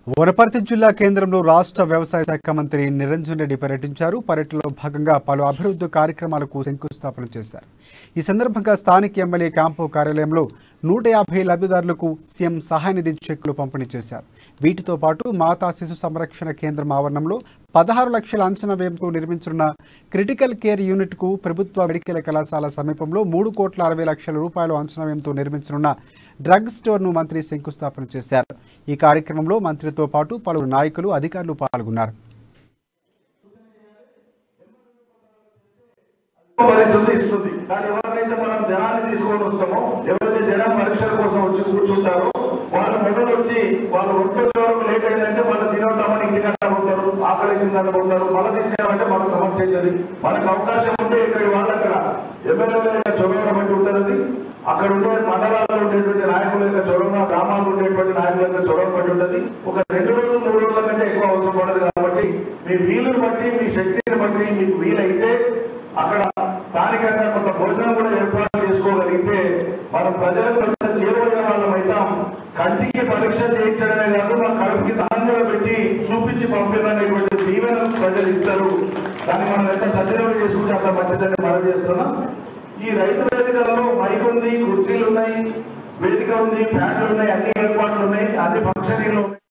వనపర్తి జిల్లా కేంద్రంలో రాష్ట్ర వ్యవసాయ శాఖ మంత్రి నిరంజన్ రెడ్డి పర్యటించారు పర్యటనలో భాగంగా పలు అభివృద్ధి కార్యక్రమాలకు శంకుస్థాపన చేశారు ఈ సందర్భంగా స్థానిక ఎమ్మెల్యే క్యాంపు కార్యాలయంలో నూట యాభై లబ్ధిదారులకు సీఎం సహాయ నిధి చెక్కులు పంపిణీ చేశారు వీటితో పాటు మాతా శిశు సంరక్షణ కేంద్రం ఆవరణంలో పదహారు లక్షల అంచనా వ్యయంతో నిర్మించనున్న క్రిటికల్ కేర్ యూనిట్కు ప్రభుత్వ మెడికల్ కళాశాల సమీపంలో మూడు కోట్ల అరవై లక్షల రూపాయలు అంచనా వ్యయంతో నిర్మించనున్న డ్రగ్ స్టోర్ను మంత్రి శంకుస్థాపన చేశారు ఈ కార్యక్రమంలో మంత్రితో పాటు పలువురు నాయకులు అధికారులు పాల్గొన్నారు పరిస్థితి ఇస్తుంది కానీ ఎవరికైతే మనం జనాన్ని తీసుకొని వస్తామో ఎవరైతే జనం పరీక్షల కోసం వచ్చి కూర్చుంటారో వాళ్ళు మొదలు వచ్చి వాళ్ళు ఒంట్లో వరకు లేట్ అయిందంటే వాళ్ళు తినొద్దామని ఇంటికన్నా పోతారు ఆకలి కింద పోతారు మళ్ళీ తీసుకురామంటే మన సమస్య అవుతుంది మనకు అవకాశం ఉంటే ఇక్కడి వాళ్ళు అక్కడ ఎమ్మెల్యేల యొక్క చొరవ బట్టి ఉంటుంది అక్కడ ఉండే మండలాల్లో ఉండేటువంటి నాయకుల యొక్క చొరవ గ్రామాల్లో ఉండేటువంటి నాయకుల యొక్క చొరవ బట్టి ఉంటుంది ఒక రెండు రోజులు మూడు రోజుల కంటే ఎక్కువ అవసరం పడదు కాబట్టి మీ వీలుని బట్టి మీ శక్తిని బట్టి మీకు వీలైతే అక్కడ స్థానికంగా కొంత భోజనం కూడా ఏర్పాటు చేసుకోగలిగితే మనం ప్రజలకు కొంత చేరువైన వాళ్ళం అవుతాం కంటికి పరీక్ష చేయించడమే కాదు మా కడుపుకి దాన్ని కూడా పెట్టి చూపించి పంపిననేటువంటి దీవెన ప్రజలు ఇస్తారు దాన్ని మనం ఎంత సద్వినియోగం చేసుకుంటే అంత మంచిదని మనం చేస్తున్నాం ఈ రైతు వేదికలలో మైక్ ఉంది కుర్చీలు ఉన్నాయి వేదిక ఉంది ఫ్యాన్లు ఉన్నాయి అన్ని ఏర్పాట్లు ఉన్నాయి అన్ని ఫంక్షనింగ్లు ఉన్నాయి